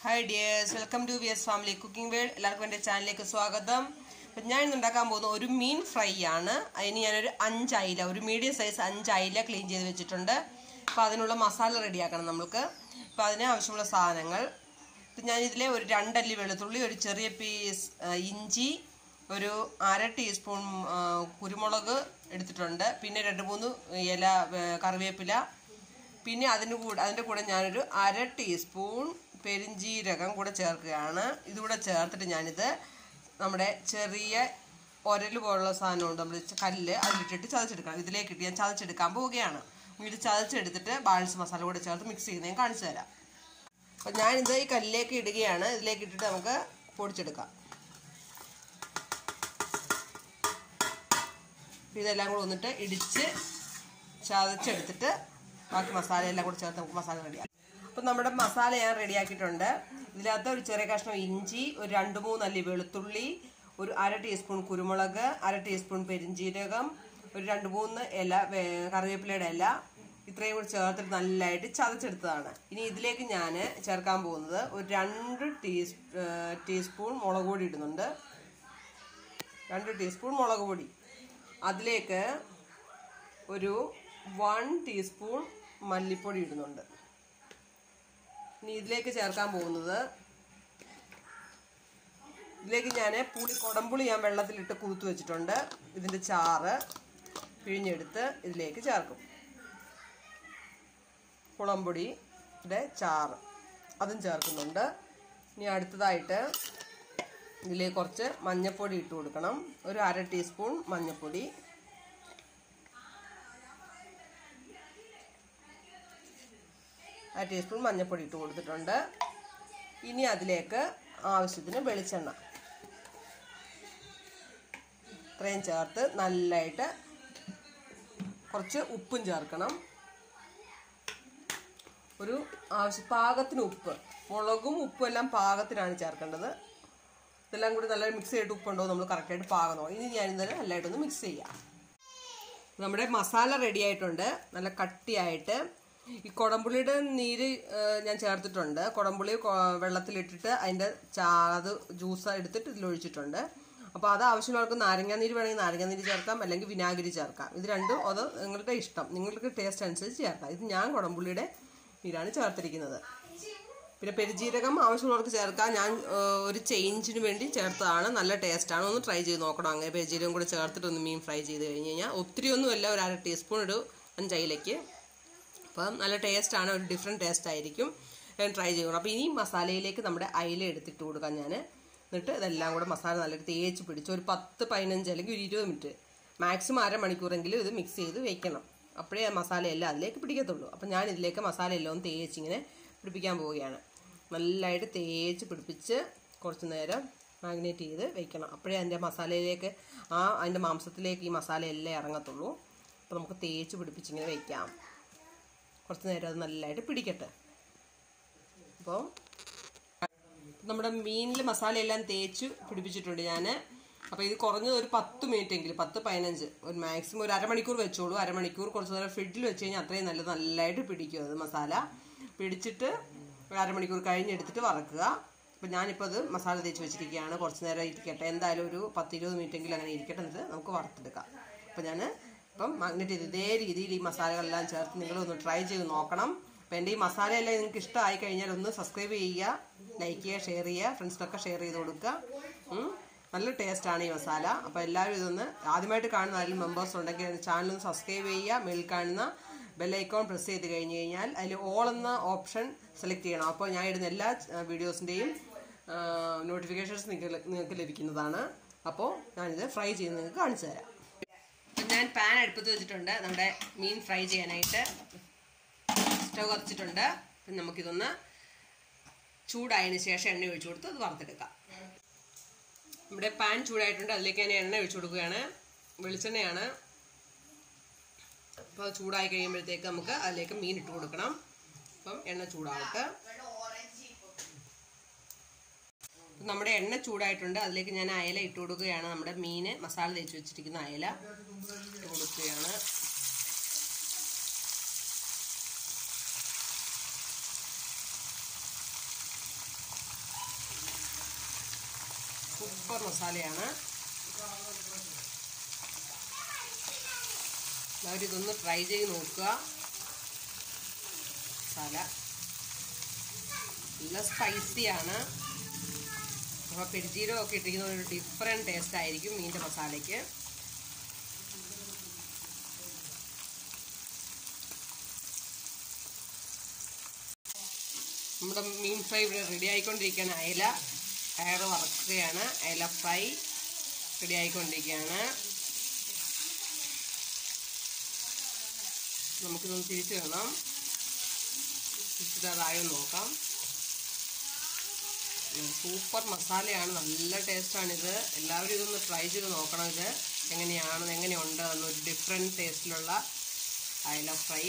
Hi dears welcome to V S family cooking world എല്ലാവർക്കും എൻ്റെ ചാനലിലേക്ക് സ്വാഗതം അപ്പം ഞാൻ ഇന്ന് ഉണ്ടാക്കാൻ പോകുന്ന ഒരു മീൻ ഫ്രൈ ആണ് അതിന് ഞാനൊരു അഞ്ച് അയില ഒരു മീഡിയം സൈസ് അഞ്ച് അയില ക്ലീൻ ചെയ്ത് വെച്ചിട്ടുണ്ട് അപ്പോൾ അതിനുള്ള മസാല റെഡിയാക്കണം നമുക്ക് അപ്പോൾ അതിന് ആവശ്യമുള്ള സാധനങ്ങൾ ഇപ്പം ഞാനിതിലെ ഒരു രണ്ടല്ലി വെളുത്തുള്ളി ഒരു ചെറിയ പീസ് ആ, ഇഞ്ചി ഒരു അര ടീസ്പൂൺ ആ, കുരുമുളക് എടുത്തിട്ടുണ്ട് പിന്നെ രണ്ട് മൂന്ന് ഇല ആ, കറിവേപ്പില പിന്നെ അതിന് കൂടെ അതിൻ്റെ കൂടെ ഞാനൊരു അര ടീസ്പൂൺ പെരിഞ്ജീരകം കൂടെ ചേർക്കുകയാണ് ഇതുകൂടെ ചേർത്തിട്ട് ഞാനിത് നമ്മുടെ ചെറിയ ഒരൽ പോലുള്ള സാധനമുണ്ട് നമ്മൾ കല്ല് അതിലിട്ടിട്ട് ചതച്ചെടുക്കണം ഇതിലേക്ക് ഇട്ട് ഞാൻ ചതച്ചെടുക്കാൻ പോവുകയാണ് ഇത് ചതച്ചെടുത്തിട്ട് ബാലൻസ് മസാല കൂടെ ചേർത്ത് മിക്സ് ചെയ്യുന്നത് ഞാൻ കാണിച്ചു തരാം അപ്പം ഞാനിത് ഈ കല്ലിലേക്ക് ഇടുകയാണ് ഇതിലേക്ക് ഇട്ടിട്ട് നമുക്ക് പൊടിച്ചെടുക്കാം ഇതെല്ലാം കൂടെ വന്നിട്ട് ഇടിച്ച് ചതച്ചെടുത്തിട്ട് ബാക്കി മസാല എല്ലാം കൂടെ ചേർത്ത് നമുക്ക് മസാല റെഡിയാക്കാം അപ്പം നമ്മുടെ മസാല ഞാൻ റെഡിയാക്കിയിട്ടുണ്ട് ഇതിനകത്ത് ഒരു ചെറിയ കഷ്ണം ഇഞ്ചി ഒരു രണ്ട് മൂന്ന് അല്ലി വെളുത്തുള്ളി ഒരു അര ടീസ്പൂൺ കുരുമുളക് അര ടീസ്പൂൺ പെരിഞ്ജീരകം ഒരു രണ്ട് മൂന്ന് ഇല വേ- കറിവേപ്പിലയുടെ ഇല ഇത്രയും കൂടി ചേർത്തിട്ട് നല്ലതായിട്ട് ചതച്ചെടുത്തതാണ് ഇനി ഇതിലേക്ക് ഞാൻ ചേർക്കാൻ പോകുന്നത് ഒരു രണ്ട് ടീസ് ടീസ്പൂൺ മുളക് പൊടി ഇടുന്നുണ്ട് രണ്ട് ടീസ്പൂൺ മുളക് പൊടി അതിലേക്ക് ഒരു വൺ ടീസ്പൂൺ മല്ലിപ്പൊടി ഇടുന്നുണ്ട് ഇനി ഇതിലേക്ക് ചേർക്കാൻ പോകുന്നത് ഇതിലേക്ക് ഞാൻ പുളി കുടംപുളി ഞാൻ വെള്ളത്തിലിട്ട് കുതിർത്ത് വെച്ചിട്ടുണ്ട് ഇതിൻ്റെ ചാറ് പിഴിഞ്ഞെടുത്ത് ഇതിലേക്ക് ചേർക്കും കുളംപൊടിയുടെ ചാറ് അതും ചേർക്കുന്നുണ്ട് ഇനി അടുത്തതായിട്ട് ഇതിലേക്ക് കുറച്ച് മഞ്ഞൾപ്പൊടി ഇട്ട് കൊടുക്കണം ഒരു അര ടീസ്പൂൺ മഞ്ഞൾപ്പൊടി അര ടീസ്പൂൺ മഞ്ഞൾപ്പൊടി ഇട്ട് കൊടുത്തിട്ടുണ്ട് ഇനി അതിലേക്ക് ആവശ്യത്തിന് വെളിച്ചെണ്ണ ഇത്രയും ചേർത്ത് നല്ലതായിട്ട് കുറച്ച് ഉപ്പും ചേർക്കണം ഒരു ആവശ്യ പാകത്തിന് ഉപ്പ് മുളകും ഉപ്പും എല്ലാം പാകത്തിനാണ് ചേർക്കേണ്ടത് ഇതെല്ലാം കൂടി നല്ല മിക്സ് ചെയ്തിട്ട് ഉപ്പുണ്ടോ നമ്മൾ കറക്റ്റായിട്ട് പാകം നോക്കാം ഇനി ഞാൻ ഇന്നലെ നല്ലതായിട്ടൊന്ന് മിക്സ് ചെയ്യാം നമ്മുടെ മസാല റെഡി ആയിട്ടുണ്ട് നല്ല കട്ടിയായിട്ട് ഈ കുടംപുളിയുടെ നീര് ഏഹ്, ഞാൻ ചേർത്തിട്ടുണ്ട് കുടംപുളി കൊ- വെള്ളത്തിലിട്ടിട്ട് അതിൻ്റെ ചാ അത് ജ്യൂസ് എടുത്തിട്ട് ഇതിലൊഴിച്ചിട്ടുണ്ട് അപ്പോൾ അത് ആവശ്യമുള്ളവർക്ക് നാരങ്ങാനീര് വേണമെങ്കിൽ നാരങ്ങാനീര് ചേർക്കാം അല്ലെങ്കിൽ വിനാഗിരി ചേർക്കാം ഇത് രണ്ടും അത് നിങ്ങളുടെ ഇഷ്ടം നിങ്ങൾക്ക് ടേസ്റ്റ് അനുസരിച്ച് ചേർക്കാം ഇത് ഞാൻ കുടംപുളിയുടെ നീരാണ് ചേർത്തിരിക്കുന്നത് പിന്നെ പെരുജീരകം ആവശ്യമുള്ളവർക്ക് ചേർക്കാം ഞാൻ ഏഹ്, ഒരു ചേഞ്ചിന് വേണ്ടി ചേർത്തതാണ് നല്ല ടേസ്റ്റാണ് ഒന്ന് ട്രൈ ചെയ്ത് നോക്കണം അങ്ങനെ പെരുജീരകം കൂടെ ചേർത്തിട്ട് ഒന്ന് മീൻ ഫ്രൈ ചെയ്ത് കഴിഞ്ഞ് കഴിഞ്ഞാൽ ഒത്തിരി ഒന്നുമല്ല ഒരു അര ടീസ്പൂൺ ഒരു അഞ്ചയിലേക്ക് അപ്പം നല്ല ടേസ്റ്റാണ് ഒരു ഡിഫറെൻറ്റ് ടേസ്റ്റ് ആയിരിക്കും ട്രൈ ചെയ്യണം അപ്പോൾ ഇനി മസാലയിലേക്ക് നമ്മുടെ അയില എടുത്തിട്ട് കൊടുക്കാം ഞാൻ എന്നിട്ട് ഇതെല്ലാം കൂടെ മസാല നല്ല തേച്ച് പിടിച്ച് ഒരു പത്ത് പതിനഞ്ച് അല്ലെങ്കിൽ ഒരു ഇരുപത് മിനിറ്റ് മാക്സിമം അരമണിക്കൂറെങ്കിലും ഇത് മിക്സ് ചെയ്ത് വെക്കണം അപ്പോഴേ ആ മസാല എല്ലാം അതിലേക്ക് പിടിക്കത്തുള്ളൂ അപ്പം ഞാൻ ഇതിലേക്ക് മസാല എല്ലാം ഒന്ന് തേച്ച് ഇങ്ങനെ പിടിപ്പിക്കാൻ പോവുകയാണ് നല്ലതായിട്ട് തേച്ച് പിടിപ്പിച്ച് കുറച്ച് നേരം മാഗ്നേറ്റ് ചെയ്ത് വെക്കണം അപ്പോഴേ അതിൻ്റെ മസാലയിലേക്ക് ആ അതിൻ്റെ മാംസത്തിലേക്ക് ഈ മസാല എല്ലാം ഇറങ്ങത്തുള്ളൂ അപ്പോൾ നമുക്ക് തേച്ച് പിടിപ്പിച്ചിങ്ങനെ വെക്കാം കുറച്ച് നേരം അത് നല്ലതായിട്ട് പിടിക്കട്ടെ അപ്പോൾ നമ്മുടെ മീനിൽ മസാലയെല്ലാം തേച്ച് പിടിപ്പിച്ചിട്ടുണ്ട് ഞാൻ അപ്പോൾ ഇത് കുറഞ്ഞത് ഒരു പത്ത് മിനിറ്റ് എങ്കിലും പത്ത് പതിനഞ്ച് ഒരു മാക്സിമം ഒരു അരമണിക്കൂർ വെച്ചോളൂ അരമണിക്കൂർ കുറച്ച് നേരം ഫ്രിഡ്ജിൽ വെച്ച് കഴിഞ്ഞാൽ അത്രയും നല്ലത് നല്ലതായിട്ട് പിടിക്കും അത് മസാല പിടിച്ചിട്ട് ഒരു അരമണിക്കൂർ കഴിഞ്ഞെടുത്തിട്ട് വറക്കുക അപ്പോൾ ഞാനിപ്പോൾ അത് മസാല തേച്ച് വെച്ചിരിക്കുകയാണ് കുറച്ച് നേരം ഇരിക്കട്ടെ എന്തായാലും ഒരു പത്ത് ഇരുപത് മിനിറ്റ് എങ്കിലും അങ്ങനെ ഇരിക്കട്ടെ എന്നിട്ട് നമുക്ക് വറുത്തെടുക്കാം അപ്പോൾ ഞാൻ ഇപ്പം മാഗ്നറ്റ് ചെയ്ത് ഇതേ രീതിയിൽ ഈ മസാലകളെല്ലാം ചേർത്ത് നിങ്ങളൊന്ന് ട്രൈ ചെയ്ത് നോക്കണം അപ്പോൾ എൻ്റെ ഈ മസാലയെല്ലാം നിങ്ങൾക്ക് ഇഷ്ടമായി കഴിഞ്ഞാൽ ഒന്ന് സബ്സ്ക്രൈബ് ചെയ്യുക ലൈക്ക് ചെയ്യുക ഷെയർ ചെയ്യുക ഫ്രണ്ട്സിനൊക്കെ ഷെയർ ചെയ്ത് കൊടുക്കുക ഉം. നല്ല ടേസ്റ്റാണ് ഈ മസാല അപ്പോൾ എല്ലാവരും ഇതൊന്ന് ആദ്യമായിട്ട് കാണുന്ന ആരെങ്കിലും മെമ്പേഴ്സ് ഉണ്ടെങ്കിൽ ചാനൽ ഒന്ന് സബ്സ്ക്രൈബ് ചെയ്യുക മേളിൽ കാണുന്ന ബെല്ലൈക്കോൺ പ്രസ് ചെയ്ത് കഴിഞ്ഞ് കഴിഞ്ഞാൽ അതിൽ ഓൾ എന്ന ഓപ്ഷൻ സെലക്ട് ചെയ്യണം അപ്പോൾ ഞാൻ ഇടുന്ന എല്ലാ വീഡിയോസിൻ്റെയും നോട്ടിഫിക്കേഷൻസ് നിങ്ങൾക്ക് നിങ്ങൾക്ക് ലഭിക്കുന്നതാണ് അപ്പോൾ ഞാനിത് ഫ്രൈ ചെയ്ത് നിങ്ങൾക്ക് കാണിച്ചു തരാം ഞാൻ പാൻ അടുപ്പത്ത് വെച്ചിട്ടുണ്ട് നമ്മുടെ മീൻ ഫ്രൈ ചെയ്യാനായിട്ട് സ്റ്റവ് കത്തിച്ചിട്ടുണ്ട് അപ്പം നമുക്കിതൊന്ന് ചൂടായതിന് ശേഷം എണ്ണ ഒഴിച്ചു കൊടുത്ത് അത് വറുത്തെടുക്കാം നമ്മുടെ പാൻ ചൂടായിട്ടുണ്ട് അതിലേക്ക് ഞാൻ എണ്ണ ഒഴിച്ചു കൊടുക്കുകയാണ് വെളിച്ചെണ്ണയാണ് അപ്പോൾ അത് ചൂടായി കഴിയുമ്പോഴത്തേക്ക് നമുക്ക് അതിലേക്ക് മീൻ ഇട്ട് കൊടുക്കണം അപ്പം എണ്ണ ചൂടാവട്ടെ നമ്മുടെ എണ്ണ ചൂടായിട്ടുണ്ട് അതിലേക്ക് ഞാൻ അയല ഇട്ട് കൊടുക്കുകയാണ് നമ്മുടെ മീന് മസാല തേച്ച് വെച്ചിരിക്കുന്ന അയല ഇട്ട് കൊടുക്കുകയാണ് സൂപ്പർ മസാലയാണ് എല്ലാവരും ഇതൊന്ന് ട്രൈ ചെയ്ത് നോക്കുക മസാല നല്ല സ്പൈസിയാണ് അപ്പോൾ പെരിജീരകമൊക്കെ ഇട്ടിരിക്കുന്ന ഒരു ഡിഫറെൻറ്റ് ടേസ്റ്റ് ആയിരിക്കും മീൻ്റെ മസാലയ്ക്ക് നമ്മുടെ മീൻ ഫ്രൈ ഇവിടെ റെഡി ആയിക്കൊണ്ടിരിക്കുകയാണ് അയല അയല വറുക്കുകയാണ് അയല ഫ്രൈ റെഡി ആയിക്കൊണ്ടിരിക്കുകയാണ് നമുക്കിതൊന്ന് തിരിച്ചു വേണം തിരിച്ചിട്ട് നോക്കാം സൂപ്പർ മസാലയാണ് നല്ല ടേസ്റ്റാണിത് എല്ലാവരും ഇതൊന്ന് ട്രൈ ചെയ്ത് നോക്കണം ഇത് എങ്ങനെയാണ് എങ്ങനെയുണ്ട് എന്നൊരു ഡിഫറെൻറ്റ് ടേസ്റ്റിലുള്ള അയല ഫ്രൈ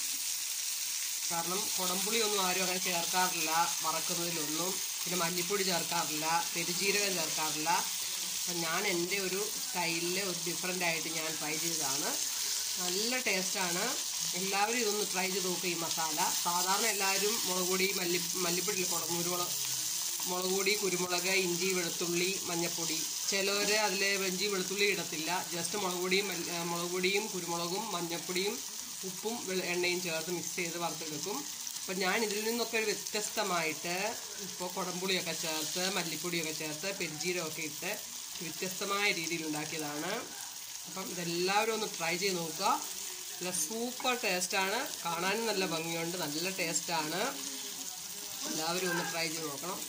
കാരണം കുടംപുളിയൊന്നും ആരും അങ്ങനെ ചേർക്കാറില്ല വറക്കുന്നതിലൊന്നും പിന്നെ മല്ലിപ്പൊടി ചേർക്കാറില്ല പെരുജീരകം ചേർക്കാറില്ല അപ്പം ഞാൻ എൻ്റെ ഒരു സ്റ്റൈലിൽ ഒരു ഡിഫറെൻ്റ് ആയിട്ട് ഞാൻ ട്രൈ ചെയ്തതാണ് നല്ല ടേസ്റ്റാണ് എല്ലാവരും ഇതൊന്ന് ട്രൈ ചെയ്ത് നോക്കുക ഈ മസാല സാധാരണ എല്ലാവരും മുളക് പൊടി മല്ലി മല്ലിപ്പൊടി കുരുമുളക് മുളക് പൊടി കുരുമുളക് ഇഞ്ചി വെളുത്തുള്ളി മഞ്ഞൾപ്പൊടി ചിലവർ അതിൽ ഇഞ്ചി വെളുത്തുള്ളി ഇടത്തില്ല ജസ്റ്റ് മുളക് പൊടിയും മല്ലി- ഏ, മുളക് പൊടിയും കുരുമുളകും മഞ്ഞൾപ്പൊടിയും ഉപ്പും വെള- എണ്ണയും ചേർത്ത് മിക്സ് ചെയ്ത് വറുത്തെടുക്കും അപ്പം ഞാൻ ഇതിൽ നിന്നൊക്കെ ഒരു വ്യത്യസ്തമായിട്ട് ഇപ്പോൾ കുടംപുളിയൊക്കെ ചേർത്ത് മല്ലിപ്പൊടിയൊക്കെ ചേർത്ത് പെരിജീരകമൊക്കെ ഇട്ട് വ്യത്യസ്തമായ രീതിയിൽ ഉണ്ടാക്കിയതാണ് അപ്പം ഇതെല്ലാവരും ഒന്ന് ട്രൈ ചെയ്ത് നോക്കുക നല്ല സൂപ്പർ ടേസ്റ്റാണ് കാണാനും നല്ല ഭംഗിയുണ്ട് നല്ല ടേസ്റ്റാണ് എല്ലാവരും ഒന്ന് ട്രൈ ചെയ്ത് നോക്കണം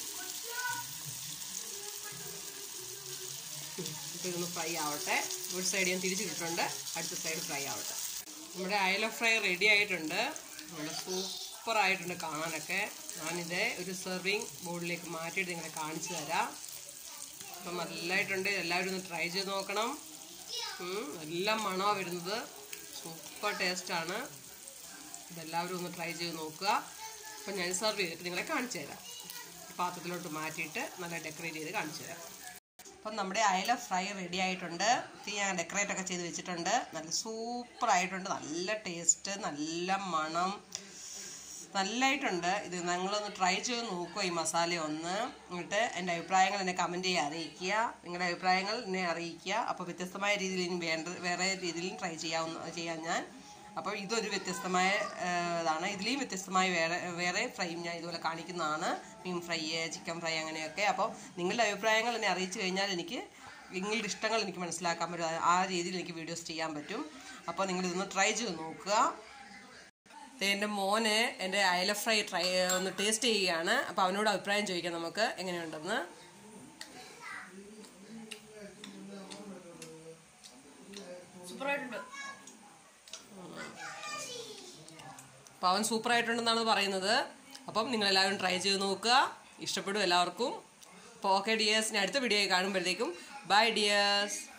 ഇപ്പോൾ ഇതൊന്ന് ഫ്രൈ ആവട്ടെ ഒരു സൈഡ് ഞാൻ തിരിച്ചിട്ടിട്ടുണ്ട് അടുത്ത സൈഡ് ഫ്രൈ ആവട്ടെ നമ്മുടെ അയല ഫ്രൈ റെഡി ആയിട്ടുണ്ട് നല്ല സൂപ്പർ ആയിട്ടുണ്ട് കാണാനൊക്കെ ഞാനിത് ഒരു സെർവിങ് ബോളിലേക്ക് മാറ്റിയിട്ട് നിങ്ങളെ കാണിച്ചു തരാം അപ്പം നല്ലതായിട്ടുണ്ട് എല്ലാവരും ഒന്ന് ട്രൈ ചെയ്ത് നോക്കണം ഉം, നല്ല മണമാണ് വരുന്നത് സൂപ്പർ ടേസ്റ്റാണ് ഇതെല്ലാവരും ഒന്ന് ട്രൈ ചെയ്ത് നോക്കുക അപ്പം ഞാൻ സെർവ് ചെയ്തിട്ട് നിങ്ങളെ കാണിച്ചു തരാം പാത്രത്തിലോട്ട് മാറ്റിയിട്ട് നല്ല ഡെക്കറേറ്റ് ചെയ്ത് കാണിച്ചു തരാം അപ്പം നമ്മുടെ അയല ഫ്രൈ റെഡി ആയിട്ടുണ്ട് ഇത് ഞാൻ ഡെക്കറേറ്റ് ഒക്കെ ചെയ്ത് വെച്ചിട്ടുണ്ട് നല്ല സൂപ്പർ ആയിട്ടുണ്ട് നല്ല ടേസ്റ്റ് നല്ല മണം നല്ലതായിട്ടുണ്ട് ഇത് നിങ്ങളൊന്ന് ട്രൈ ചെയ്ത് നോക്കുക ഈ മസാല ഒന്ന് എന്നിട്ട് എൻ്റെ അഭിപ്രായങ്ങൾ എന്നെ കമൻറ്റ് ചെയ്യുക അറിയിക്കുക നിങ്ങളുടെ അഭിപ്രായങ്ങൾ എന്നെ അറിയിക്കുക അപ്പോൾ വ്യത്യസ്തമായ രീതിയിൽ ഇനി വേണ്ട വേറെ രീതിയിലും ട്രൈ ചെയ്യാവുന്ന ചെയ്യാൻ ഞാൻ അപ്പോൾ ഇതൊരു വ്യത്യസ്തമായ ആ, ഇതാണ് ഇതിലെയും വ്യത്യസ്തമായ വേറെ വേറെ ഫ്രൈയും ഞാൻ ഇതുപോലെ കാണിക്കുന്നതാണ് മീൻ ഫ്രൈ ചിക്കൻ ഫ്രൈ അങ്ങനെയൊക്കെ അപ്പോൾ നിങ്ങളുടെ അഭിപ്രായങ്ങൾ എന്നെ അറിയിച്ചു കഴിഞ്ഞാൽ എനിക്ക് നിങ്ങളുടെ ഇഷ്ടങ്ങൾ എനിക്ക് മനസ്സിലാക്കാൻ പറ്റും ആ- ആ രീതിയിൽ എനിക്ക് വീഡിയോസ് ചെയ്യാൻ പറ്റും അപ്പോൾ നിങ്ങളിതൊന്ന് ട്രൈ ചെയ്ത് നോക്കുക ദേ എൻ്റെ മോന് എൻ്റെ അയല ഫ്രൈ ട്രൈ ഒന്ന് ടേസ്റ്റ് ചെയ്യുകയാണ് അപ്പോൾ അവനോട് അഭിപ്രായം ചോദിക്കാം നമുക്ക് എങ്ങനെയുണ്ടെന്ന് സൂപ്പറായിട്ടുണ്ട് അപ്പോൾ അവൻ സൂപ്പർ ആയിട്ടുണ്ടെന്നാണ് പറയുന്നത് അപ്പം നിങ്ങളെല്ലാവരും ട്രൈ ചെയ്ത് നോക്കുക ഇഷ്ടപ്പെടും എല്ലാവർക്കും അപ്പോൾ ഓക്കെ ഡിയേഴ്സ് ഞാൻ അടുത്ത വീഡിയോ കാണുമ്പോഴത്തേക്കും ബൈ ഡിയേഴ്സ്